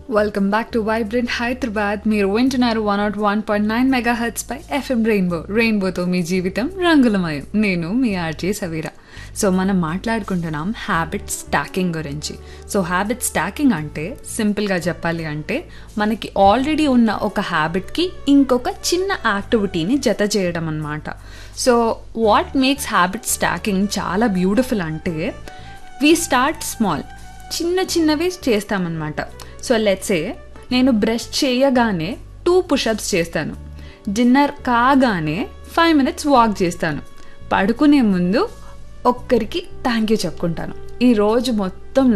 welcome back to vibrant Hyderabad మీరు వింటున్నారు one nought one point nine megahertz పై FM rainbow రెయిన్బోతో మీ జీవితం రంగులమయం నేను మీ ఆర్జే సవీరా సో మనం మాట్లాడుకుంటున్నాం హ్యాబిట్ స్టాకింగ్ గురించి సో హ్యాబిట్ స్టాకింగ్ అంటే సింపుల్గా చెప్పాలి అంటే మనకి ఆల్రెడీ ఉన్న ఒక హ్యాబిట్కి ఇంకొక చిన్న యాక్టివిటీని జత చేయడం అనమాట so what makes habit stacking చాలా బ్యూటిఫుల్ అంటే వీ స్టార్ట్ స్మాల్ చిన్న చిన్నవి చేస్తామన్నమాట సో లెట్సే నేను బ్రష్ చేయగానే టూ పుషప్స్ చేస్తాను డిన్నర్ కాగానే ఫైవ్ మినిట్స్ వాక్ చేస్తాను పడుకునే ముందు ఒక్కరికి థ్యాంక్ యూ చెప్పుకుంటాను ఈ రోజు మొత్తం